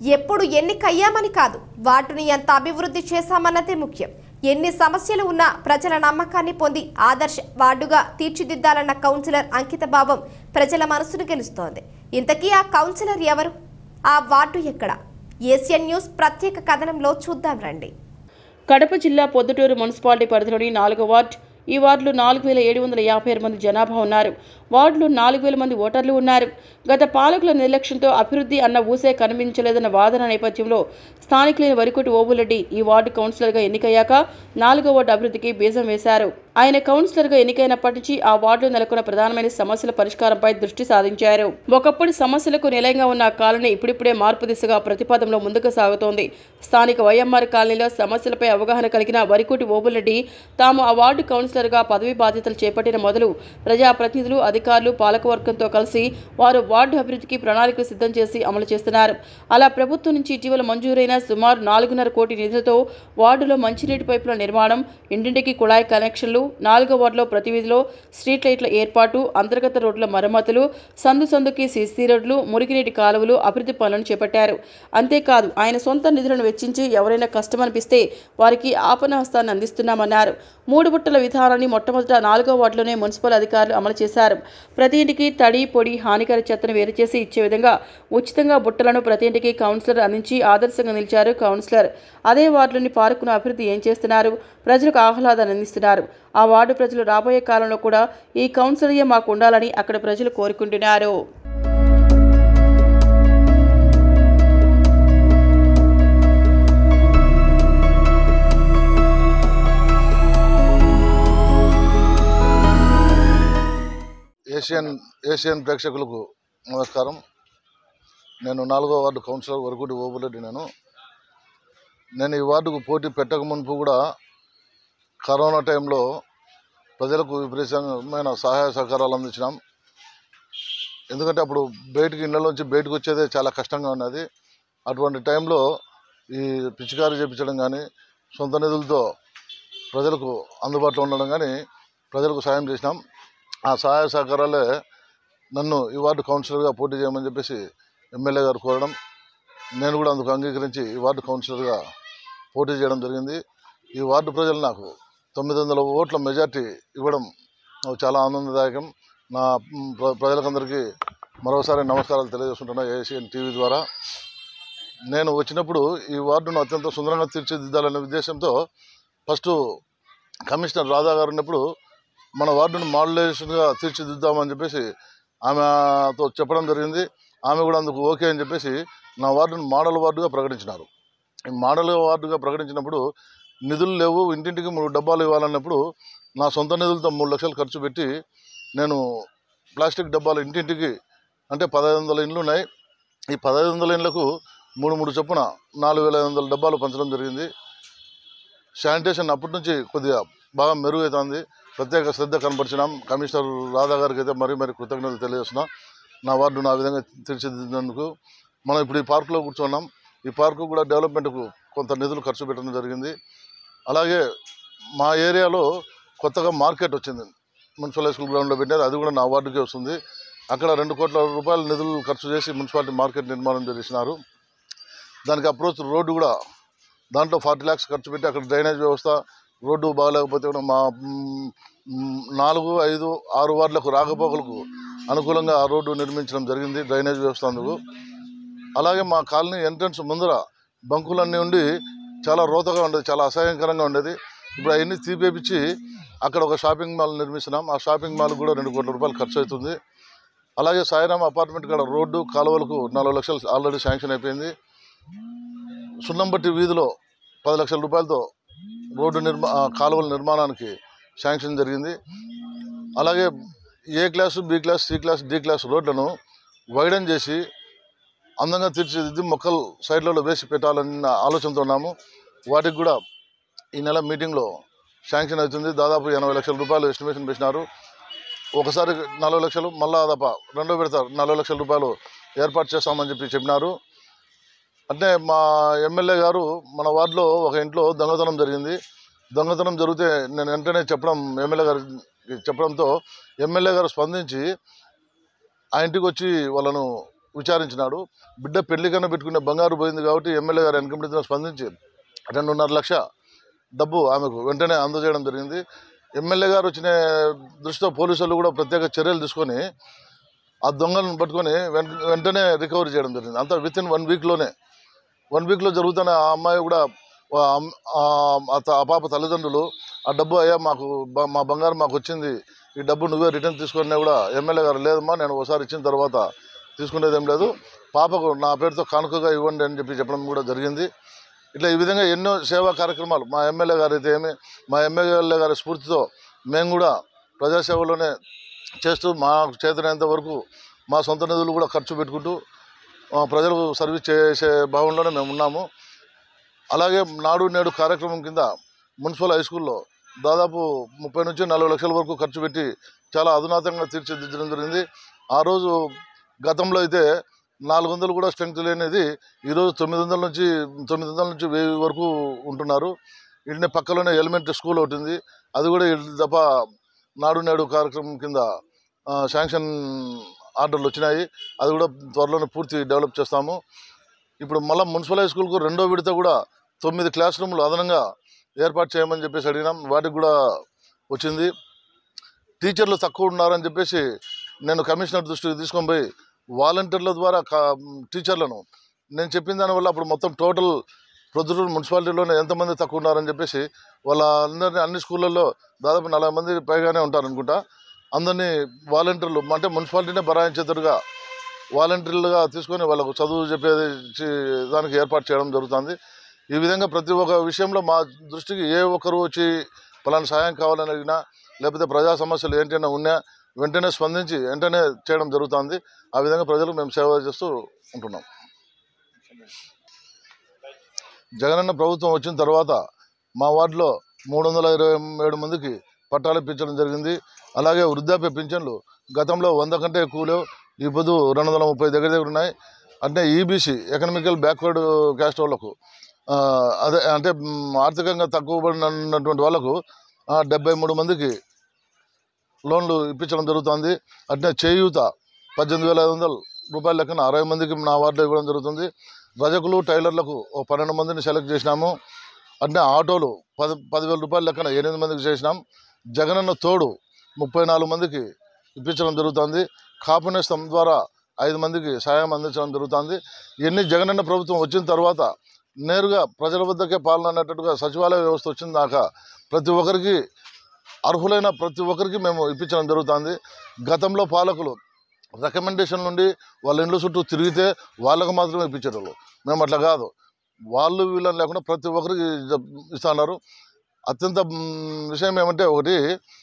ఎప్పుడు ఎన్నికయ్యామని కాదు వాటిని ఎంత అభివృద్ధి చేశామన్నదే ముఖ్యం ఎన్ని సమస్యలు ఉన్నా ప్రజల నమ్మకాన్ని పొంది ఆదర్శ వార్డుగా తీర్చిదిద్దాలన్న కౌన్సిలర్ అంకిత భావం ప్రజల మనసును గెలుస్తోంది ఇంతకీ ఆ కౌన్సిలర్ ఎవరు ఆ వార్డు ఎక్కడ ఏసియన్ న్యూస్ ప్రత్యేక కథనంలో చూద్దాం రండి కడప జిల్లా పొద్దుటూరు మున్సిపాలిటీ పరిధిలోని నాలుగో వార్డు ఈ వార్డులో నాలుగు వేల ఏడు వందల యాభై ఆరు మంది జనాభా ఉన్నారు వార్డులో నాలుగు వేల మంది ఓటర్లు ఉన్నారు గత పాలకుల నిర్లక్ష్యంతో అభివృద్ధి అన్న ఊసే కనిపించలేదన్న వాదన నేపథ్యంలో స్థానికులైన వరికోటి ఓబులరెడ్డి ఈ వార్డు కౌన్సిలర్గా ఎన్నికయ్యాక నాలుగో వార్డు అభివృద్ధికి బీజం వేశారు ఆయన కౌన్సిలర్గా ఎన్నికైనప్పటి నుంచి ఆ వార్డులో నెలకొన్న ప్రధానమైన సమస్యల పరిష్కారంపై దృష్టి సాధించారు ఒకప్పుడు సమస్యలకు నిలయంగా ఉన్న ఆ కాలనీ ఇప్పుడిప్పుడే మార్పు దిశగా ప్రతిపాదనలో ముందుకు సాగుతోంది స్థానిక వైఎంఆర్ కాలనీలో సమస్యలపై అవగాహన కలిగిన వరికోటి ఓబులరెడ్డి తాము ఆ వార్డు కౌన్సిలర్గా పదవి బాధ్యతలు చేపట్టిన మొదలు ప్రజాప్రతినిధులు అధికారులు పాలకవర్గంతో కలిసి వారు వార్డు అభివృద్ధికి ప్రణాళికలు సిద్ధం చేసి అమలు చేస్తున్నారు అలా ప్రభుత్వం నుంచి ఇటీవల మంజూరైన సుమారు నాలుగున్నర కోటి నిధులతో వార్డులో మంచినీటి పైపుల నిర్మాణం ఇంటింటికి కుళాయి కనెక్షన్లు నాలుగో వార్డులో ప్రతి వీధిలో స్ట్రీట్ లైట్ల ఏర్పాటు అంతర్గత రోడ్ల మరమ్మతులు సందు సందుకి సిసి రోడ్లు మురికినీటి కాలువలు అభివృద్ధి పనులను చేపట్టారు అంతేకాదు ఆయన సొంత నిధులను వెచ్చించి ఎవరైనా కష్టమనిపిస్తే వారికి ఆపన హస్తాన్ని అందిస్తున్నామన్నారు మూడు బుట్టల విధానాన్ని మొట్టమొదట నాలుగో వార్డులోనే మున్సిపల్ అధికారులు అమలు చేశారు ప్రతి ఇంటికి తడి పొడి హానికర చెత్తను వేరు చేసి ఇచ్చే విధంగా ఉచితంగా బుట్టలను ప్రతి ఇంటికి కౌన్సిలర్ అందించి ఆదర్శంగా నిలిచారు కౌన్సిలర్ అదే వార్డులోని పార్కును అభివృద్ధి ఏం చేస్తున్నారు ప్రజలకు ఆహ్లాదాన్ని అందిస్తున్నారు ఆ వార్డు ప్రజలు రాబోయే కాలంలో కూడా ఈ కౌన్సిలర్యే మాకు ఉండాలని అక్కడ ప్రజలు కోరుకుంటున్నారు ఏషియన్ ఏషియన్ ప్రేక్షకులకు నమస్కారం నేను నాలుగో వార్డు కౌన్సిలర్ వరకుటి ఓబులెడ్డి నేను నేను ఈ వార్డుకు పోటీ పెట్టక మునుపు కూడా కరోనా టైంలో ప్రజలకు విపరీతమైన సహాయ సహకారాలు అందించినాం ఎందుకంటే అప్పుడు బయటికి ఇళ్ళలోంచి బయటకు వచ్చేదే చాలా కష్టంగా ఉన్నది అటువంటి టైంలో ఈ పిచికారీ చేయించడం కానీ సొంత నిధులతో ప్రజలకు అందుబాటులో ఉండడం కానీ ప్రజలకు సాయం చేసినాం ఆ సహాయ సహకారాలే నన్ను ఈ వార్డు కౌన్సిలర్గా పోటీ చేయమని చెప్పేసి ఎమ్మెల్యే గారు కోరడం నేను కూడా అందుకు అంగీకరించి ఈ వార్డు కౌన్సిలర్గా పోటీ చేయడం జరిగింది ఈ వార్డు ప్రజలు నాకు తొమ్మిది వందల ఓట్ల మెజార్టీ ఇవ్వడం నాకు చాలా ఆనందదాయకం నా మ్, ప్ర- ప్రజలకందరికీ మరోసారి నమస్కారాలు తెలియజేస్తుంటున్నా ఏషియన్ టీవీ ద్వారా నేను వచ్చినప్పుడు ఈ వార్డును అత్యంత సుందరంగా తీర్చిదిద్దాలనే ఉద్దేశంతో ఫస్ట్ కమిషనర్ రాధా గారు ఉన్నప్పుడు మన వార్డును మాడ్యులేషన్గా తీర్చిదిద్దామని చెప్పేసి ఆమెతో చెప్పడం జరిగింది ఆమె కూడా అందుకు ఓకే అని చెప్పేసి నా వార్డును మోడల్ వార్డుగా ప్రకటించినారు ఈ మోడల్ వార్డుగా ప్రకటించినప్పుడు నిధులు లేవు ఇంటింటికి మూడు డబ్బాలు ఇవ్వాలన్నప్పుడు నా సొంత నిధులతో మూడు లక్షలు ఖర్చు పెట్టి నేను ప్లాస్టిక్ డబ్బాలు ఇంటింటికి అంటే పదహైదు వందల ఇండ్లు ఉన్నాయి ఈ పదహైదు వందల ఇండ్లకు మూడు మూడు చొప్పున నాలుగు వేల ఐదు వందల డబ్బాలు పంచడం జరిగింది శానిటేషన్ అప్పటి నుంచి కొద్దిగా బాగా మెరుగవుతుంది ప్రత్యేక శ్రద్ధ కనపరిచినాం కమిషనర్ రాధా గారికి అయితే మరీ మరీ కృతజ్ఞతలు తెలియజేస్తున్నాం నా వార్డును ఆ విధంగా తీర్చిదిద్దినందుకు మనం ఇప్పుడు ఈ పార్కులో కూర్చున్నాం ఈ పార్కు కూడా డెవలప్మెంట్కు కొంత నిధులు ఖర్చు పెట్టడం జరిగింది అలాగే మా ఏరియాలో కొత్తగా మార్కెట్ వచ్చింది మున్సిపల్ హై స్కూల్ గ్రౌండ్లో పెట్టారు అది కూడా నా వార్డుకే వస్తుంది అక్కడ రెండు కోట్ల రూపాయల నిధులు ఖర్చు చేసి మున్సిపాలిటీ మార్కెట్ నిర్మాణం చేసినారు దానికి అప్రోచ్ రోడ్డు కూడా దాంట్లో ఫార్టీ ల్యాక్స్ ఖర్చు పెట్టి అక్కడ డ్రైనేజ్ వ్యవస్థ రోడ్డు బాగాలేకపోతే కూడా మా మ్, మ్, నాలుగు ఐదు ఆరు వార్డులకు రాకపోకలకు అనుకూలంగా ఆ రోడ్డు నిర్మించడం జరిగింది డ్రైనేజ్ వ్యవస్థ అందుకు అలాగే మా కాలనీ ఎంట్రన్స్ ముందర బంకులన్నీ ఉండి చాలా రోతగా ఉండేది చాలా అసహ్యకరంగా ఉండేది ఇప్పుడు అవన్నీ తీపేపించి అక్కడ ఒక షాపింగ్ మాల్ నిర్మిస్తున్నాం ఆ షాపింగ్ మాల్ కూడా రెండు కోట్ల రూపాయలు ఖర్చు అవుతుంది అలాగే సాయిరామ్ అపార్ట్మెంట్ కాడ రోడ్డు కాలువలకు నాలుగు లక్షలు ఆల్రెడీ శాంక్షన్ అయిపోయింది సున్నంబట్టి వీధిలో పది లక్షల రూపాయలతో రోడ్డు నిర్మా ఆ, కాలువల నిర్మాణానికి శాంక్షన్ జరిగింది అలాగే A class B class C class D class రోడ్లను వైడన్ చేసి అందంగా తీర్చిదిద్ది మొక్కలు సైడ్లలో వేసి పెట్టాలన్న ఆలోచనతో ఉన్నాము వాటికి కూడా ఈ నెల మీటింగ్లో శాంక్షన్ అవుతుంది దాదాపు ఎనభై లక్షల రూపాయలు ఎస్టిమేషన్ వేసినారు ఒకసారి నలభై లక్షలు మళ్ళా దప రెండో విడత నలభై లక్షల రూపాయలు ఏర్పాటు చేస్తామని చెప్పి చెప్పినారు అంటే మా ఎమ్మెల్యే గారు మన వార్డులో ఒక ఇంట్లో దొంగతనం జరిగింది దొంగతనం జరిగితే నేను వెంటనే చెప్పడం ఎమ్మెల్యే గారికి చెప్పడంతో ఎమ్మెల్యే గారు స్పందించి ఆ ఇంటికి వచ్చి వాళ్ళను విచారించినాడు బిడ్డ పెళ్లి కన్నా పెట్టుకునే బంగారు పోయింది కాబట్టి ఎమ్మెల్యే గారు వెనకబడితో స్పందించి రెండున్నర లక్ష డబ్బు ఆమెకు వెంటనే అందజేయడం జరిగింది ఎమ్మెల్యే గారు వచ్చిన దృష్టితో పోలీసులు కూడా ప్రత్యేక చర్యలు తీసుకొని ఆ దొంగలను పట్టుకొని వెంట వెంటనే రికవరీ చేయడం జరిగింది అంతా విత్ ఇన్ వన్ వీక్లోనే వన్ వీక్లో జరుగుతున్న ఆ అమ్మాయి కూడా ఆ అమ్- ఆ- ఆ త- ఆ పాప తల్లిదండ్రులు ఆ డబ్బు అయ్యా మాకు బ- మా బంగారం మాకు వచ్చింది ఈ డబ్బు నువ్వే రిటర్న్ తీసుకున్నా కూడా ఎమ్మెల్యే గారు లేదమ్మా నేను ఒకసారి ఇచ్చిన తర్వాత తీసుకునేది ఏం లేదు పాపకు నా పేరుతో కానుకగా ఇవ్వండి అని చెప్పి చెప్పడం కూడా జరిగింది ఇట్లా ఈ విధంగా ఎన్నో సేవా కార్యక్రమాలు మా ఎమ్మెల్యే గారు అయితే ఏమి మా ఎమ్మెల్యే గారి స్ఫూర్తితో మేము కూడా ప్రజాసేవలోనే చేస్తూ మా చేతనైనంత వరకు మా సొంత నిధులు కూడా ఖర్చు పెట్టుకుంటూ ఆ, ప్రజలకు సర్వీస్ చేసే భావంలోనే మేము ఉన్నాము అలాగే నాడు నేడు కార్యక్రమం కింద మున్సిపల్ హై స్కూల్లో దాదాపు ముప్పై నుంచి నలభై లక్షల వరకు ఖర్చు పెట్టి చాలా అధునాతంగా తీర్చిదిద్దడం జరిగింది ఆ రోజు గతంలో అయితే నాలుగు వందలు కూడా స్ట్రెంగ్త్ లేనిది ఈరోజు తొమ్మిది వందల నుంచి తొమ్మిది వందల నుంచి వెయ్యి వరకు ఉంటున్నారు ఇంటి పక్కలోనే ఎలిమెంటరీ స్కూల్ ఒకటి ఉంది అది కూడా ఈ దఫ నాడు నేడు కార్యక్రమం కింద ఆ, శాంక్షన్ ఆర్డర్లు వచ్చినాయి అది కూడా త్వరలోనే పూర్తి డెవలప్ చేస్తాము ఇప్పుడు మళ్ళీ మున్సిపల్ హై స్కూల్కు రెండో విడత కూడా తొమ్మిది క్లాస్ రూమ్లు అదనంగా ఏర్పాటు చేయమని చెప్పేసి అడిగినాం వాటికి కూడా వచ్చింది టీచర్లు తక్కువ ఉన్నారని చెప్పేసి నేను కమిషనర్ దృష్టికి తీసుకొని పోయి వాలంటీర్ల ద్వారా కా- టీచర్లను నేను చెప్పిన దానివల్ల అప్పుడు మొత్తం టోటల్ ప్రొద్దుటూరు మున్సిపాలిటీలోనే ఎంతమంది తక్కువ ఉన్నారని చెప్పేసి వాళ్ళ అందరినీ అన్ని స్కూళ్ళల్లో దాదాపు నలభై మంది పైగానే ఉంటారు అనుకుంటా అందరినీ వాలంటీర్లు అంటే మున్సిపాలిటీనే బరాయించేటట్టుగా వాలంటీర్లుగా తీసుకొని వాళ్ళకు చదువు చెప్పేది చి- దానికి ఏర్పాటు చేయడం జరుగుతుంది ఈ విధంగా ప్రతి ఒక్క విషయంలో మా దృష్టికి ఏ ఒక్కరు వచ్చి పలానా సాయం కావాలని అడిగినా లేకపోతే ప్రజా సమస్యలు ఏంటైనా ఉన్నా వెంటనే స్పందించి వెంటనే చేయడం జరుగుతుంది ఆ విధంగా ప్రజలకు మేము సేవ చేస్తూ ఉంటున్నాం జగనన్న ప్రభుత్వం వచ్చిన తర్వాత మా వార్డులో మూడు వందల ఇరవై ఏడు మందికి పట్టాలు ఇప్పించడం జరిగింది అలాగే వృద్ధాప్య పింఛన్లు గతంలో వంద కంటే ఎక్కువ లేవు ఇప్పుడు రెండు వందల ముప్పై దగ్గర దగ్గర ఉన్నాయి అంటే ఈబీసీ ఎకనామికల్ బ్యాక్వర్డ్ క్యాస్ట్ వాళ్ళకు ఆ, అదే అంటే మ్, ఆర్థికంగా తక్కువ పడినటువంటి వాళ్ళకు ఆ, డెబ్బై మూడు మందికి లోన్లు ఇప్పించడం జరుగుతుంది అట్నే చేయూత పద్దెనిమిది వేల ఐదు వందల రూపాయల లెక్కన అరవై మందికి నా వార్డులో ఇవ్వడం జరుగుతుంది రజకులు టైలర్లకు ఓ పన్నెండు మందిని సెలెక్ట్ చేసినాము అట్నే ఆటోలు పది పదివేల రూపాయల లెక్కన ఎనిమిది మందికి చేసినాం జగనన్న తోడు ముప్పై నాలుగు మందికి ఇప్పించడం జరుగుతుంది కాపు నేస్తం ద్వారా ఐదు మందికి సాయం అందించడం జరుగుతుంది ఇవన్నీ జగనన్న ప్రభుత్వం వచ్చిన తర్వాత నేరుగా ప్రజల వద్దకే పాలన అనేటట్టుగా సచివాలయ వ్యవస్థ వచ్చిన దాకా ప్రతి ఒక్కరికి అర్హులైన ప్రతి ఒక్కరికి మేము ఇప్పించడం జరుగుతుంది గతంలో పాలకులు రికమెండేషన్ నుండి వాళ్ళ ఇండ్ల చుట్టూ తిరిగితే వాళ్ళకు మాత్రమే ఇప్పించేటోళ్ళు మేము అట్లా కాదు వాళ్ళు వీళ్ళని లేకుండా ప్రతి ఒక్కరికి ఇస్తున్నారు అత్యంత మ్, విషయం ఏమంటే ఒకటి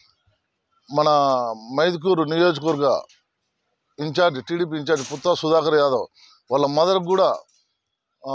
మన మైదుకూరు నియోజకవర్గ incharge TDP incharge Putta Sudhakar Yadav వాళ్ళ మదర్కి కూడా ఆ,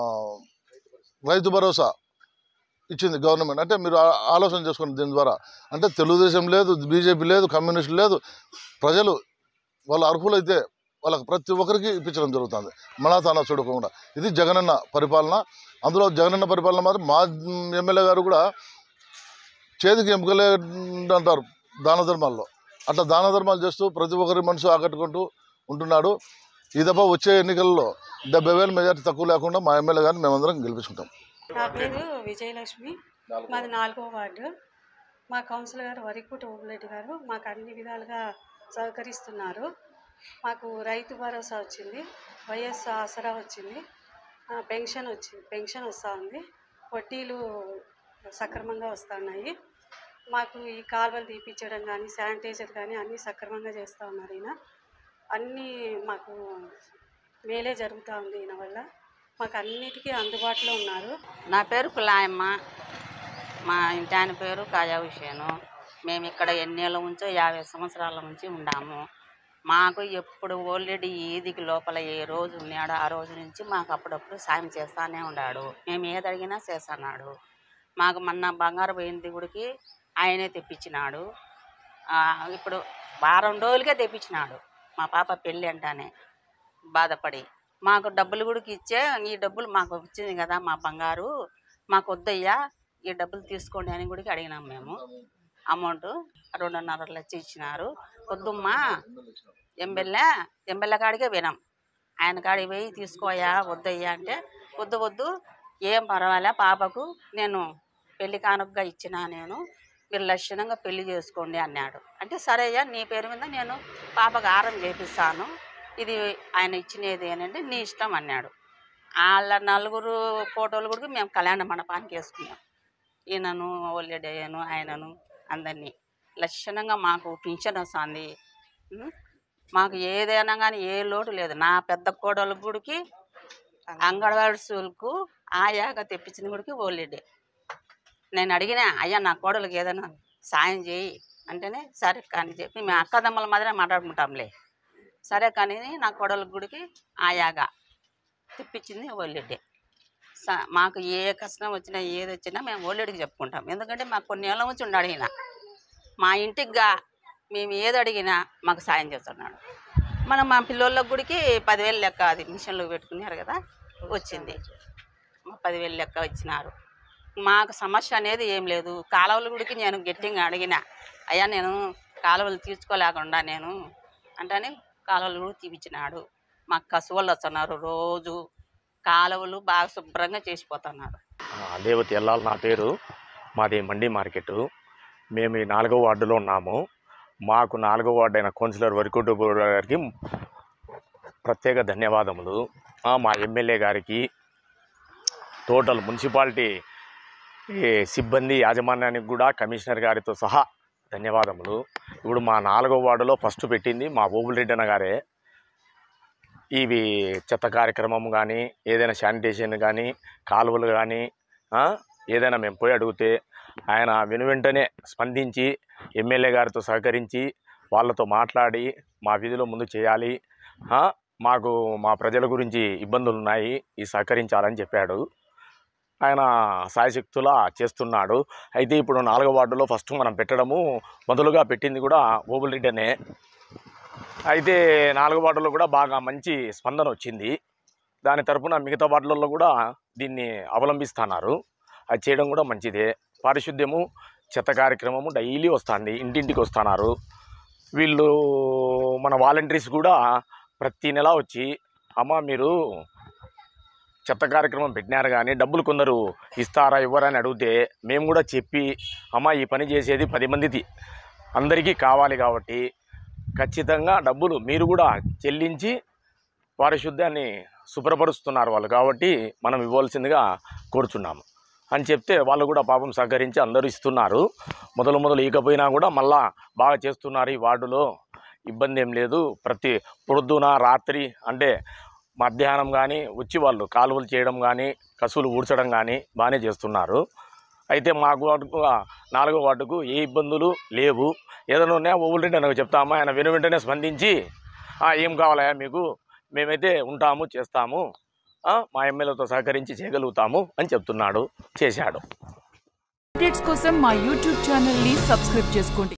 రైతు భరోసా ఇచ్చింది గవర్నమెంట్ అంటే మీరు ఆ- ఆలోచన చేసుకోండి దీని ద్వారా అంటే తెలుగుదేశం లేదు బీజేపీ లేదు కమ్యూనిస్ట్ లేదు ప్రజలు వాళ్ళ అర్హులైతే వాళ్ళకి ప్రతి ఒక్కరికి ఇప్పించడం జరుగుతుంది మనా తానా చూడకుండా ఇది జగనన్న పరిపాలన అందులో జగనన్న పరిపాలన మాత్రం మా ఎమ్మెల్యే గారు కూడా చేతికి ఎముకలే అంటారు దాన ధర్మాల్లో అట్లా దాన ధర్మాలు చేస్తూ ప్రతి ఒక్కరి మనసు ఆకట్టుకుంటూ ఉంటున్నాడు ఈ దఫా వచ్చే ఎన్నికల్లో డెబ్బై వేల మెజార్టీ తక్కువ లేకుండా మా ఎమ్మెల్యే గారిని మేమందరం గెలిపించుకుంటాం నా పేరు విజయలక్ష్మి మాది నాలుగో వార్డు మా కౌన్సిలర్ గారు వరికుట ఓబులెడ్డి గారు మాకు అన్ని విధాలుగా సహకరిస్తున్నారు మాకు రైతు భరోసా వచ్చింది వైఎస్ ఆసరా వచ్చింది ఆ, పెన్షన్ వచ్చింది పెన్షన్ వస్తూ ఉంది వడ్డీలు సక్రమంగా వస్తున్నాయి మాకు ఈ కాలువలు తీపించడం కానీ శానిటైజర్ కానీ అన్నీ సక్రమంగా చేస్తూ ఉన్నారు ఈయన అన్నీ మాకు మేలే జరుగుతూ ఉంది ఈయన వల్ల మాకు అన్నిటికీ అందుబాటులో ఉన్నారు నా పేరు కులాయమ్మ మా ఇంటి ఆయన పేరు కాజా హుషేను మేము ఇక్కడ ఎన్నేళ్ళ నుంచో యాభై సంవత్సరాల నుంచి ఉన్నాము మాకు ఎప్పుడు ఓల్రెడీ ఈదికి లోపల ఏ రోజు ఉన్నాడో ఆ రోజు నుంచి మాకు అప్పుడప్పుడు సాయం చేస్తానే ఉన్నాడు మేము ఏది అడిగినా చేస్తున్నాడు మాకు మొన్న బంగారు పోయింది గుడికి ఆయనే తెప్పించినాడు ఆ, ఇప్పుడు వారం రోజులకే తెప్పించినాడు మా పాప పెళ్ళి అంటానే బాధపడి మాకు డబ్బులు కూడా ఇచ్చే ఈ డబ్బులు మాకు వచ్చింది కదా మా బంగారు మాకు వద్దయ్యా ఈ డబ్బులు తీసుకోండి అని కూడా అడిగినాం మేము అమౌంట్ రెండున్నర లక్ష ఇచ్చినారు వద్దమ్మా ఎంబెల్లె ఎంబెల్లె కాడికే వినాం ఆయన కాడికి పోయి తీసుకోయా వద్దయ్యా అంటే వద్దు వద్దు ఏం పర్వాలే పాపకు నేను పెళ్లి కానుకగా ఇచ్చినా నేను మీరు లక్షణంగా పెళ్లి చేసుకోండి అన్నాడు అంటే సరే అయ్యా నీ పేరు మీద నేను పాపకు ఆరం చేపిస్తాను ఇది ఆయన ఇచ్చినది ఏంటంటే నీ ఇష్టం అన్నాడు వాళ్ళ నలుగురు ఫోటోలు కూడా మేము కళ్యాణ మండపానికి వేసుకున్నాం ఈయనను ఒల్లెడయ్యను ఆయనను అందరినీ లక్షణంగా మాకు పింఛన్ వస్తుంది ఉం? మాకు ఏదైనా కానీ ఏ లోటు లేదు నా పెద్ద కోడల గుడికి అంగన్వాడి స్కూల్కు ఆయాగా తెప్పించిన గుడికి ఓల్రెడీ నేను అడిగినా అయ్యా నా కోడలికి ఏదైనా సాయం చేయి అంటేనే సరే కానీ చెప్పి మేము అక్కదమ్మల మాదిరే మాట్లాడుకుంటాంలే సరే కానీ నా కోడల గుడికి ఆయాగా తెప్పించింది ఓల్రెడ్డి స మాకు ఏ కష్టం వచ్చినా ఏది వచ్చినా మేము ఓల్రెడ్డికి చెప్పుకుంటాం ఎందుకంటే మాకు కొన్ని ఏళ్ళ నుంచి ఉండి అడిగిన మా ఇంటికిగా మేము ఏది అడిగినా మాకు సాయం చేస్తున్నాడు మనం మా పిల్లోళ్ళ గుడికి పదివేలు లెక్క అది మిషన్లో పెట్టుకున్నారు కదా వచ్చింది మా పదివేలు లెక్క ఇచ్చినారు మాకు సమస్య అనేది ఏం లేదు కాలువల గుడికి నేను గట్టిగా అడిగిన అయ్యా నేను కాలువలు తీర్చుకోలేకుండా నేను అంటేనే కాలువలు కూడా తీపిచ్చినాడు మాకు కసువలు వస్తున్నారు రోజు కాలువలు బాగా శుభ్రంగా చేసిపోతున్నారు ఆ, దేవతి ఎల్లాల్ నా పేరు మాది మండి మార్కెట్ మేము ఈ నాలుగో వార్డులో ఉన్నాము మాకు నాలుగో వార్డు అయిన కౌన్సిలర్ వరికోటి గారికి ప్రత్యేక ధన్యవాదములు ఆ, మా ఎమ్మెల్యే గారికి టోటల్ మున్సిపాలిటీ ఈ సిబ్బంది యాజమాన్యానికి కూడా కమిషనర్ గారితో సహా ధన్యవాదములు ఇప్పుడు మా నాలుగో వార్డులో ఫస్ట్ పెట్టింది మా ఓబుల్ అన్న గారే ఇవి చెత్త కార్యక్రమం కానీ ఏదైనా శానిటేషన్ కానీ కాలువలు కానీ ఏదైనా మేము పోయి అడిగితే ఆయన వెను వెంటనే స్పందించి ఎమ్మెల్యే గారితో సహకరించి వాళ్ళతో మాట్లాడి మా విధిలో ముందు చేయాలి ఆ, మాకు మా ప్రజల గురించి ఇబ్బందులు ఉన్నాయి ఈ సహకరించాలని చెప్పాడు ఆయన సాయశక్తులా చేస్తున్నాడు అయితే ఇప్పుడు నాలుగో వార్డులో ఫస్ట్ మనం పెట్టడము మొదలుగా పెట్టింది కూడా ఓబుల్ అనే అయితే నాలుగు వార్డుల్లో కూడా బాగా మంచి స్పందన వచ్చింది దాని తరపున మిగతా వార్డులలో కూడా దీన్ని అవలంబిస్తున్నారు అది చేయడం కూడా మంచిదే పారిశుద్ధ్యము చెత్త కార్యక్రమము డైలీ వస్తుంది ఇంటింటికి వస్తున్నారు వీళ్ళు మన వాలంటీర్స్ కూడా ప్రతి నెల వచ్చి అమ్మ మీరు చెత్త కార్యక్రమం పెట్టినారు కానీ డబ్బులు కొందరు ఇస్తారా ఇవ్వరా అని అడిగితే మేము కూడా చెప్పి అమ్మ ఈ పని చేసేది పది మందిది అందరికీ కావాలి కాబట్టి ఖచ్చితంగా డబ్బులు మీరు కూడా చెల్లించి పారిశుద్ధ్యాన్ని శుభ్రపరుస్తున్నారు వాళ్ళు కాబట్టి మనం ఇవ్వాల్సిందిగా కోరుచున్నాము అని చెప్తే వాళ్ళు కూడా పాపం సహకరించి అందరూ ఇస్తున్నారు మొదలు మొదలు ఇకపోయినా కూడా మళ్ళా బాగా చేస్తున్నారు ఈ వార్డులో ఇబ్బంది ఏం లేదు ప్రతి పొద్దున రాత్రి అంటే మధ్యాహ్నం కానీ వచ్చి వాళ్ళు కాలువలు చేయడం కానీ కసువులు ఊడ్చడం కానీ బాగానే చేస్తున్నారు అయితే మాకు వార్డుకు నాలుగో వార్డుకు ఏ ఇబ్బందులు లేవు ఏదైనా ఉన్నాయా ఓవులంటే నాకు చెప్తామా ఆయన వెను వెంటనే స్పందించి "ఆ, ఏం కావాలయా మీకు మేమైతే ఉంటాము చేస్తాము ఆ, మా ఎమ్మెల్యేతో సహకరించి చేయగలుగుతాము అని చెప్తున్నాడు చేశాడు అప్డేట్స్ కోసం మా యూట్యూబ్ ఛానల్ని సబ్స్క్రైబ్ చేసుకోండి